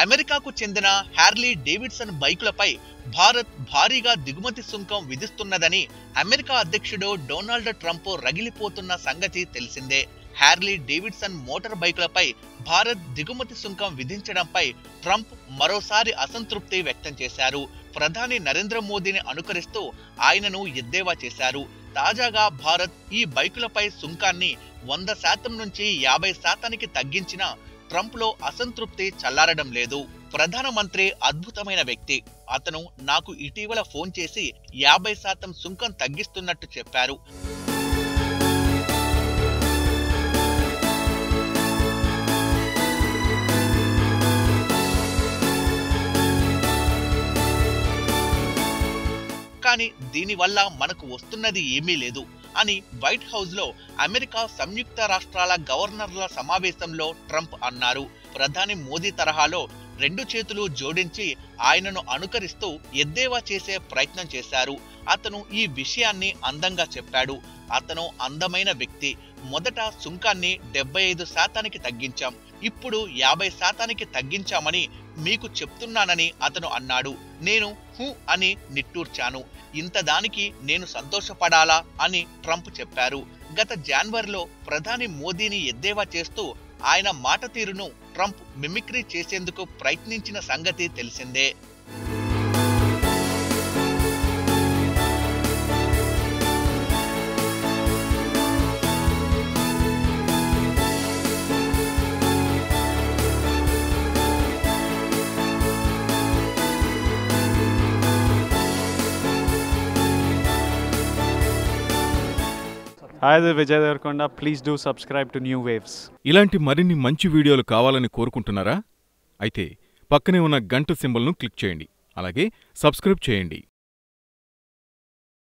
అమెరికాకు చెందిన Harley Davidson బైకులపై Bharat భారీగా దిగుమతి సుంకం విధిస్తున్నదని అమెరికా అధ్యక్షుడు డొనాల్డ్ ట్రంప్ రగిలిపోతున్న సంగతి తెలిసిందే హ్యార్లీ డేవిడ్సన్ మోటార్ బైకులపై భారత్ దిగుమతి సుంకం విధించడంపై ట్రంప్ మరోసారి అసంతృప్తి వ్యక్తం చేశారు ప్రధాని నరేంద్ర మోదీని అనుకరిస్తూ ఆయనను ఎద్దేవా చేశారు తాజాగా భారత్ ఈ బైకులపై సుంకాన్ని వంద శాతం నుంచి యాభై శాతానికి తగ్గించిన ట్రంప్ లో అసంతృప్తి చల్లారడం లేదు ప్రధానమంత్రి అద్భుతమైన వ్యక్తి అతను నాకు ఇటీవల ఫోన్ చేసి యాభై శాతం సుంకం తగ్గిస్తున్నట్టు చెప్పారు కానీ దీనివల్ల మనకు వస్తున్నది ఏమీ లేదు అని వైట్ హౌస్ లో అమెరికా సంయుక్త రాష్ట్రాల గవర్నర్ల సమావేశంలో ట్రంప్ అన్నారు ప్రధాని మోదీ తరహాలో రెండు చేతులు జోడించి ఆయనను అనుకరిస్తూ ఎద్దేవా చేసే ప్రయత్నం చేశారు అతను ఈ విషయాన్ని అందంగా చెప్పాడు అతను అందమైన వ్యక్తి మొదట సుంకాన్ని డెబ్బై ఐదు శాతానికి తగ్గించాం ఇప్పుడు యాభై శాతానికి తగ్గించామని మీకు చెప్తున్నానని అతను అన్నాడు నేను హూ అని నిట్టూర్చాను ఇంత దానికి నేను సంతోషపడాలా అని ట్రంప్ చెప్పారు గత జనవరిలో ప్రధాని మోదీని ఎద్దేవా చేస్తూ ఆయన మాట తీరును ట్రంప్ మిమిక్రీ చేసేందుకు ప్రయత్నించిన సంగతి తెలిసిందే Hi, this is Vijay Devarkonda. Please do subscribe to New Waves. ఇలాంటి మరిన్ని మంచి వీడియోలు కావాలని కోరుకుంటున్నారా అయితే పక్కనే ఉన్న గంట సింబల్ను క్లిక్ చేయండి అలాగే సబ్స్క్రైబ్ చేయండి